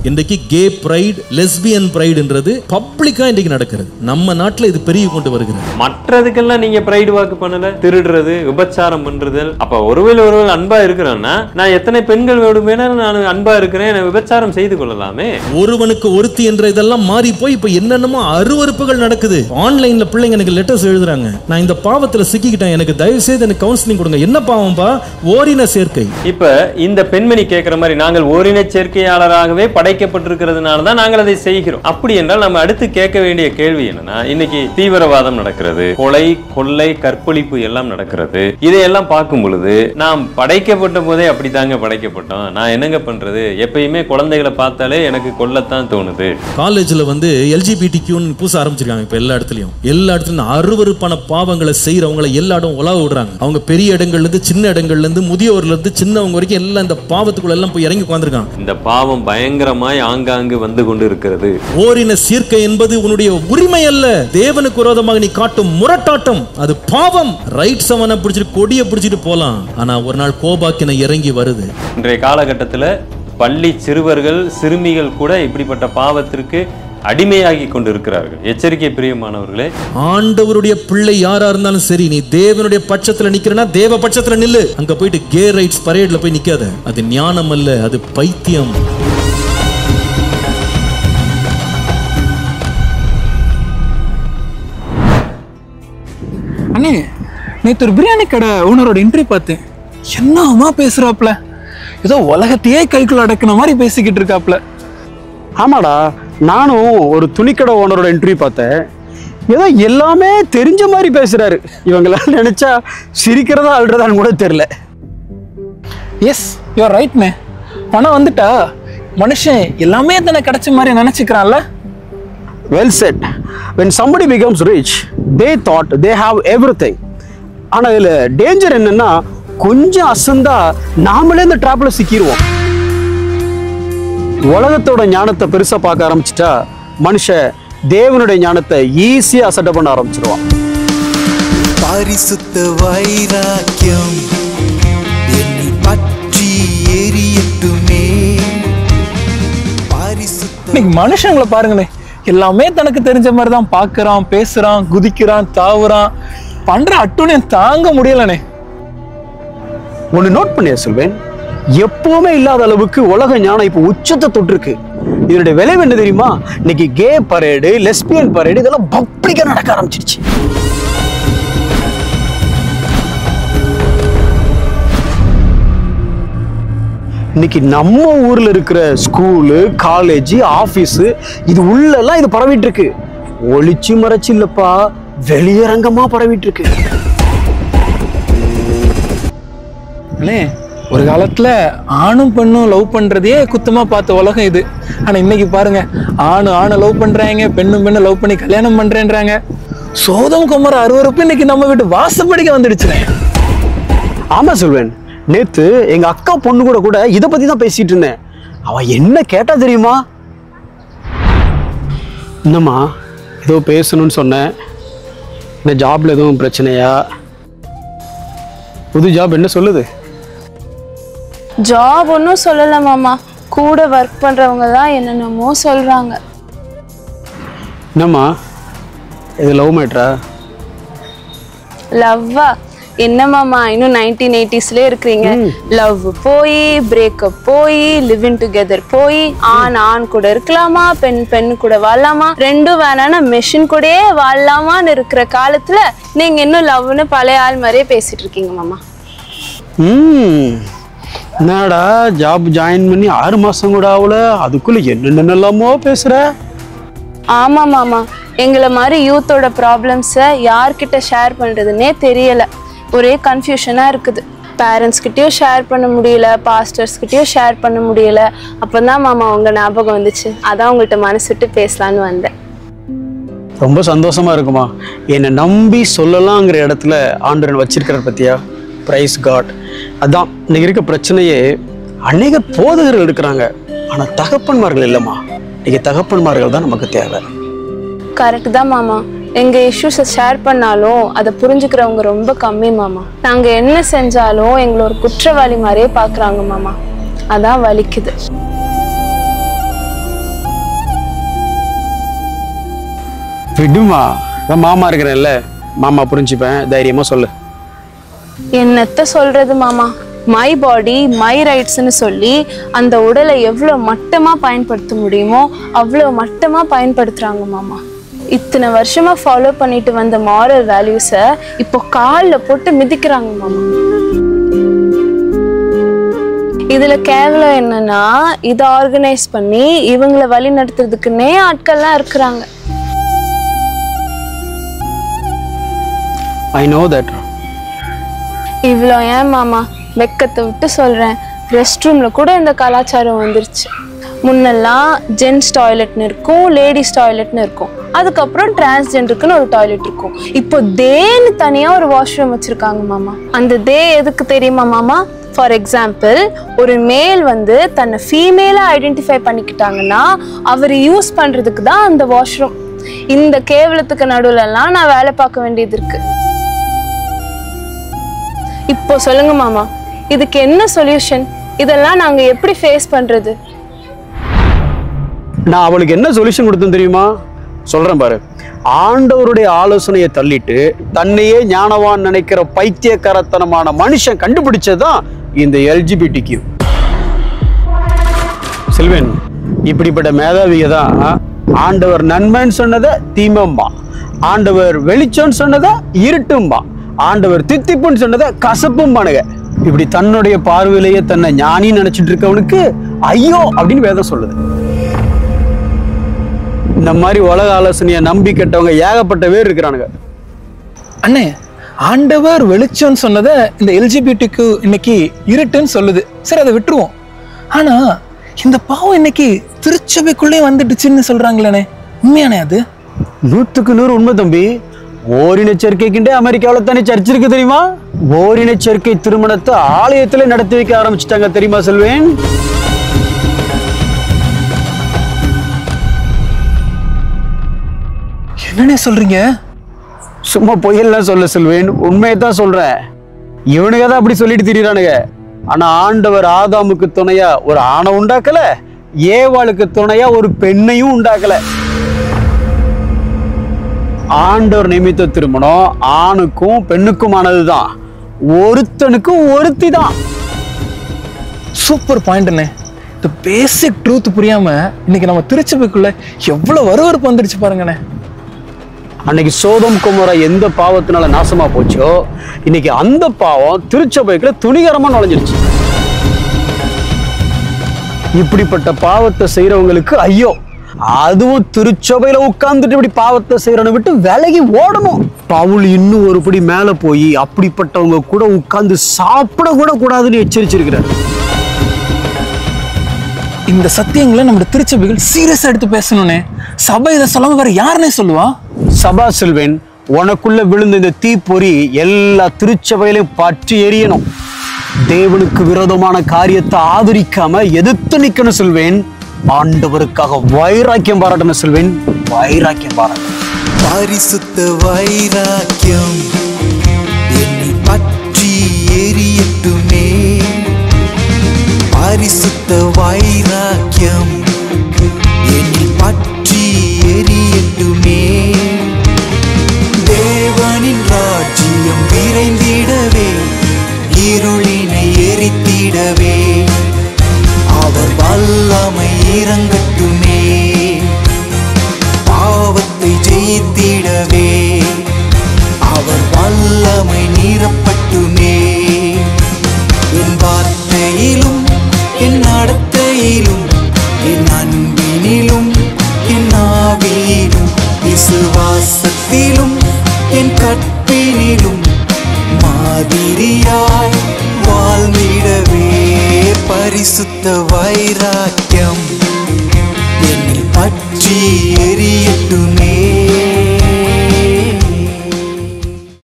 இன்றைக்கு K bright lesbian பிரைடுன்றது பப்ளிக்கா இன்றைக்கு நடக்கிறது நம்ம நாட்டுல இது பெருகி கொண்டு வருகிறது மற்றதுக்கெல்லாம் நீங்க பிரைடு வாக்கு பண்ணல திருடுறது விபச்சாரம் பண்றது அப்ப ஒருவேளை ஒருவேளை அன்பா இருக்கிறேன்னா நான் எத்தனை பெண்கள் வேணுமேனா நான் அன்பா இருக்கிறேன் என்னை விபச்சாரம் செய்து கொள்ளலாமே ஒருவனுக்கு ஒருத்தி என்ற இதெல்லாம் மாறி போய் இப்ப என்னென்னமோ அருவருப்புகள் நடக்குது ஆன்லைன்ல பிள்ளைங்க எனக்கு லெட்டர்ஸ் எழுதுறாங்க நான் இந்த பாவத்துல சிக்கிக்கிட்டேன் எனக்கு தயவு செய்து எனக்கு கவுன்சிலிங் கொடுங்க என்ன பாவம்பா ஓரின சேர்க்கை இப்ப இந்த பெண்மணி கேட்கிற மாதிரி நாங்கள் ஓரின சேர்க்கையாளராகவே படைக்கப்பட்டிருக்கிறதுனால தான் நாங்கள் அதை செய்கிறோம் அப்படி என்றால் நம்ம அடுத்து கேட்க வேண்டிய கேள்வி என்னன்னா இன்னைக்கு தீவிரவாதம் நடக்கிறது கொலை கொள்ளை கற்பழிப்பு எல்லாம் நடக்கிறது இதையெல்லாம் பார்க்கும் பொழுது நாம் படைக்கப்பட்ட போதே அப்படித்தாங்க படைக்கப்பட்டோம் நான் என்னங்க பண்றது எப்பயுமே குழந்தைகளை பார்த்தாலே எனக்கு கொல்லத்தான் தோணுது காலேஜ்ல வந்து எல்ஜிபிடி கியூன்னு பூச ஆரம்பிச்சிருக்காங்க இப்ப எல்லா இடத்துலயும் எல்லா இடத்துலயும் அருவருப்பான பாவங்களை செய்யறவங்களை எல்லா இடம் உலக விடுறாங்க அவங்க பெரிய இடங்கள்ல இருந்து சின்ன இடங்கள்ல இருந்து முதியோர்ல இருந்து சின்னவங்க வரைக்கும் எல்லாம் இந்த பாவத்துக்குள்ள எல்லாம் போய் இறங்கி உட்காந்துருக்காங்க இந்த பாவம் பயங்கரமாய் ஆங்காங்கு வந்து கொண்டு இருக்கிறது ஓரின சீர்க்கை என்பது உன்னுடைய உரிமை அல்ல தேவனுக்கு விரோதமாக நீ காட்டும் முரட்டாட்டம் அது பாவம் ரைட் சவனை பிடிச்சிட்டு கொடியை பிடிச்சிட்டு போலாம் ஆனா ஒரு நாள் கோபாக்கின இறங்கி வருது இன்றைய காலகட்டத்துல பள்ளி சிறுவர்கள் சிறுமிகள் கூட இப்படிப்பட்ட பாவத்திற்கு அடிமையாகி கொண்டிருக்கிறார்கள் எச்சரிக்கை பிரியமானவர்களே ஆண்டவருடைய பிள்ளை யாரா இருந்தாலும் சரி நீ தேவனுடைய பட்சத்துல நிக்கிறனா தேவ பட்சத்துல நில்லு அங்க போயிட்டு கே ரைட்ஸ் பரேட்ல போய் நிக்காத அது ஞானம் அல்ல அது பைத்தியம் அண்ணே நேற்று ஒரு பிரியாணி கடை ஓனரோட இன்டர்வியூ பார்த்தேன் என்னமா பேசுறாப்ல ஏதோ உலகத்தையே கைக்குள்ள அடக்குன மாதிரி பேசிக்கிட்டு இருக்காப்ல ஆமாடா நானும் ஒரு துணிக்கடை ஓனரோட இன்டர்வியூ பார்த்தேன் ஏதோ எல்லாமே தெரிஞ்ச மாதிரி பேசுறாரு இவங்களாம் நினைச்சா சிரிக்கிறதா அழுறதான்னு கூட தெரியல எஸ் யூஆர் ரைட்ண்ணே பணம் வந்துட்டா மனுஷன் எல்லாமே தானே கிடைச்ச மாதிரி நினைச்சுக்கிறான்ல well said when somebody becomes rich they thought they have everything ஆனா இதுல டேஞ்சர் என்னன்னா கொஞ்சம் அசந்தா நாமளே இந்த ட்ராப்ல சிக்கிடுவோம் உலகத்தோட ஞானத்தை பெருசா பார்க்க ஆரம்பிச்சிட்டா மனுஷன் தேவனுடைய ஞானத்தை ஈஸியா அசட்டை பண்ண ஆரம்பிச்சிருவான் பரிசுத்த வைராக்கியம் என்னை பற்றி எரியட்டுமே பரிசுத்த இன்னைக்கு மனுஷங்களை பாருங்களே எல்லாமே தனக்கு தெரிஞ்ச மாதிரி தான் பார்க்கறான் பேசுறான் குதிக்கிறான் தாவுறான் பண்ற அட்டுனையும் தாங்க முடியலண்ணே ஒன்று நோட் பண்ணியா சொல்வேன் எப்பவுமே இல்லாத அளவுக்கு உலக ஞானம் இப்போ உச்சத்தை தொட்டிருக்கு இதனுடைய விளைவு என்ன தெரியுமா இன்னைக்கு கே பரேடு லெஸ்பியன் பரேடு இதெல்லாம் பப்ளிக்கா நடக்க ஆரம்பிச்சிருச்சு இன்னைக்கு நம்ம ஊர்ல இருக்கிற ஸ்கூலு காலேஜ் ஆபீஸ் இது உள்ளெல்லாம் இது பரவிட்டு இருக்கு ஒளிச்சு மறைச்சு இல்லப்பா வெளியரங்கமா பரவிட்டு இருக்கு அண்ணே ஒரு காலத்துல ஆணும் பெண்ணும் லவ் பண்றதையே குத்தமா பார்த்த உலகம் இது ஆனா இன்னைக்கு பாருங்க ஆணு ஆணை லவ் பண்றாங்க பெண்ணும் பெண்ணு லவ் பண்ணி கல்யாணம் பண்றேன்றாங்க சோதம் குமர அருவருப்பு இன்னைக்கு நம்ம வீட்டு வாசப்படிக்க வந்துடுச்சுனே ஆமா சொல்வேன் நேத்து எங்க அக்கா பொண்ணு கூட கூட இத பத்தி தான் பேசிட்டு இருந்தேன் அவ என்ன கேட்டா தெரியுமா என்னம்மா ஏதோ பேசணும்னு சொன்னேன் இந்த ஜாப்ல எதுவும் பிரச்சனையா புது ஜாப் என்ன சொல்லுது ஜாப் ஒன்றும் சொல்லலை மாமா கூட ஒர்க் பண்ணுறவங்க தான் என்னென்னமோ சொல்கிறாங்க என்னம்மா இது லவ் மேட்ரா லவ்வா என்ன மாமா இன்னும் நைன்டீன் எயிட்டிஸ்லேயே இருக்கிறீங்க லவ் போய் பிரேக்கப் போய் லிவிங் டுகெதர் போய் ஆண் ஆண் கூட இருக்கலாமா பெண் பெண் கூட வாழலாமா ரெண்டும் வேணாம்னா மெஷின் கூடயே வாழலாமான்னு இருக்கிற காலத்துல நீங்க இன்னும் லவ்னு பழைய ஆள் மாதிரியே பேசிட்டு இருக்கீங்க மாமா ம் என்னடா ஜாப் ஜாயின் பண்ணி ஆறு மாசம் கூட ஆகல அதுக்குள்ள என்னென்னலாமோ பேசுற ஆமா மாமா எங்களை மாதிரி யூத்தோட ப்ராப்ளம்ஸை யார்கிட்ட ஷேர் பண்ணுறதுனே தெரியல ஒரே கன்ஃபியூஷனாக இருக்குது பேரண்ட்ஸ்கிட்டயும் ஷேர் பண்ண முடியல பாஸ்டர்ஸ்கிட்டயும் ஷேர் பண்ண முடியல அப்போ தான் மாமா உங்கள் ஞாபகம் வந்துச்சு அதான் உங்கள்கிட்ட மனசு விட்டு பேசலான்னு வந்தேன் ரொம்ப சந்தோஷமா இருக்குமா என்னை நம்பி சொல்லலாங்கிற இடத்துல ஆண்டவன் வச்சிருக்கிற பத்தியா பிரைஸ் காட் அதான் இன்னைக்கு இருக்க பிரச்சனையே அநேக போதகர்கள் இருக்கிறாங்க ஆனா தகப்பன்மார்கள் இல்லைம்மா இன்னைக்கு தகப்பன்மார்கள் தான் நமக்கு தேவை கரெக்ட் தான் மாமா எங்கள் இஷ்யூஸை ஷேர் பண்ணாலும் அதை புரிஞ்சுக்கிறவங்க ரொம்ப கம்மி மாமா நாங்கள் என்ன செஞ்சாலும் எங்களை ஒரு குற்றவாளி மாதிரியே பார்க்குறாங்க மாமா அதான் வலிக்குது விடுமா நான் மாமா இருக்கிறேன்ல மாமா புரிஞ்சுப்பேன் தைரியமா சொல்லு என்னத்த சொல்றது மாமா மை பாடி மை ரைட்ஸ்னு சொல்லி அந்த உடலை எவ்வளோ மட்டமா பயன்படுத்த முடியுமோ அவ்வளோ மட்டமா பயன்படுத்துறாங்க மாமா இத்தனை வருஷமா ஃபாலோ பண்ணிட்டு வந்த மாரல் வேல்யூஸை இப்போ காலில் போட்டு மிதிக்கிறாங்க மாமா இதுல கேவலம் என்னன்னா இதை ஆர்கனைஸ் பண்ணி இவங்கள வழி நடத்துறதுக்குன்னே ஆட்கள்லாம் இருக்கிறாங்க ஐ நோ தட் இவ்வளோ ஏன் மாமா வெக்கத்தை விட்டு சொல்கிறேன் ரெஸ்ட் ரூமில் கூட இந்த கலாச்சாரம் வந்துருச்சு முன்னெல்லாம் ஜென்ஸ் டாய்லெட்னு இருக்கும் லேடிஸ் டாய்லெட்னு இருக்கும் அதுக்கப்புறம் டிரான்ஸ்ஜெண்டருக்குன்னு ஒரு டாய்லெட் இருக்கும் இப்போ தேன்னு தனியாக ஒரு வாஷ்ரூம் வச்சுருக்காங்க மாமா அந்த தே எதுக்கு தெரியுமா மாமா ஃபார் எக்ஸாம்பிள் ஒரு மேல் வந்து தன்னை ஃபீமேலாக ஐடென்டிஃபை பண்ணிக்கிட்டாங்கன்னா அவர் யூஸ் பண்ணுறதுக்கு தான் அந்த வாஷ்ரூம் இந்த கேவலத்துக்கு நடுவுலலாம் நான் வேலை பார்க்க வேண்டியது இருக்குது இப்போ சொல்லுங்க மாமா இதுக்கு என்ன சொல்யூஷன் இதெல்லாம் நாங்க எப்படி ஃபேஸ் பண்றது நான் அவளுக்கு என்ன சொல்யூஷன் கொடுத்தேன் தெரியுமா சொல்றேன் பாரு ஆண்டவருடைய ஆலோசனையை தள்ளிட்டு தன்னையே ஞானவான் நினைக்கிற பைத்தியக்காரத்தனமான மனுஷன் கண்டுபிடிச்சதுதான் இந்த எல்ஜிபிடி கியூ செல்வன் இப்படிப்பட்ட மேதாவிக தான் ஆண்டவர் நன்மைன்னு சொன்னதை தீமம்பா ஆண்டவர் வெளிச்சம்னு சொன்னதை இருட்டும்பா ஆண்டவர் தித்திப்புன்னு சொன்னதை கசப்பும் பானுங்க இப்படி தன்னுடைய பார்வையிலேயே தன்னை ஞானி நினைச்சிட்டு இருக்கவனுக்கு ஐயோ அப்படின்னு வேதம் சொல்லுது இந்த மாதிரி உலக ஆலோசனையை நம்பி கெட்டவங்க ஏகப்பட்ட பேர் இருக்கிறானுங்க அண்ணே ஆண்டவர் வெளிச்சம்னு சொன்னதை இந்த எல்ஜிபிடிக்கு இன்னைக்கு இருட்டுன்னு சொல்லுது சரி அதை விட்டுருவோம் ஆனா இந்த பாவம் இன்னைக்கு திருச்சபைக்குள்ளே வந்துடுச்சுன்னு சொல்றாங்களே உண்மையானே அது நூத்துக்கு நூறு உண்மை தம்பி ஓரின சேர்க்கைக்குண்டே அமெரிக்காவில் தானே சர்ச் இருக்கு தெரியுமா ஓரின சேர்க்கை திருமணத்தை ஆலயத்துல நடத்தி வைக்க ஆரம்பிச்சிட்டாங்க தெரியுமா செல்வேன் என்னண்ணே சொல்றீங்க சும்மா பொய்யெல்லாம் சொல்ல செல்வேன் உண்மையை தான் சொல்றேன் இவனுங்க தான் அப்படி சொல்லிட்டு திரியிறானுங்க ஆனா ஆண்டவர் ஆதாமுக்கு துணையா ஒரு ஆணை உண்டாக்கல ஏவாளுக்கு துணையா ஒரு பெண்ணையும் உண்டாக்கல ஆண்டவர் நிமித்த திருமணம் ஆணுக்கும் பெண்ணுக்குமானதுதான் ஒருத்தனுக்கும் ஒருத்தி தான் சூப்பர் பாயிண்ட் அண்ணே இந்த பேசிக் ட்ரூத் புரியாம இன்னைக்கு நம்ம திருச்சபைக்குள்ள எவ்வளவு வருவறுப்பு வந்துடுச்சு பாருங்கண்ணே அன்னைக்கு சோதம் குமரா எந்த பாவத்தினால நாசமா போச்சோ இன்னைக்கு அந்த பாவம் திருச்சபைக்குள்ள துணிகரமா நுழைஞ்சிருச்சு இப்படிப்பட்ட பாவத்தை செய்யறவங்களுக்கு ஐயோ அதுவும் திருச்சபையில உட்கார்ந்துட்டு இப்படி பாவத்தை செய்யறவனை விட்டு விலகி ஓடணும் பவுல் இன்னும் ஒருபடி மேல போய் அப்படிப்பட்டவங்க கூட உட்கார்ந்து சாப்பிட கூட கூடாதுன்னு எச்சரிச்சிருக்கிறார் இந்த சத்தியங்களை நம்ம திருச்சபைகள் சீரியஸா எடுத்து பேசணும்னே சபை இதை சொல்லாம வேற யாருன்னே சொல்லுவா சபா செல்வன் உனக்குள்ள விழுந்த இந்த தீப்பொறி எல்லா திருச்சபையிலையும் பற்றி எரியணும் தேவனுக்கு விரோதமான காரியத்தை ஆதரிக்காம எதிர்த்து நிக்கணும் செல்வேன் ஆண்டவருக்காக வைராக்கியம் பாராட்டணும் செல்வேன் வைராக்கியம் பாராட்டணும் பரிசுத்த வைராக்கியம் என்னை பற்றி எரியட்டுமே பரிசுத்த வைராக்கியம் என்னை பற்றி எரியட்டுமே தேவனின் ராஜ்யம் விரைந்திடவே இருளினை எரித்திடவே அவர் வல்லமை இறங்கட்டுமே பாவத்தை ஜெயித்திடவே அவர் வல்லமை நிரப்பட்டுமே என் வார்த்தையிலும் என் நடத்தையிலும் என் அன்பினிலும் என் ஆவியிலும் விசுவாசத்திலும் என் கற்பினிலும் மாதிரியாய் வாழ்ந்திடவே பரிசுத்த வைராக்கியம் என்னில் பற்றி எரியட்டுமே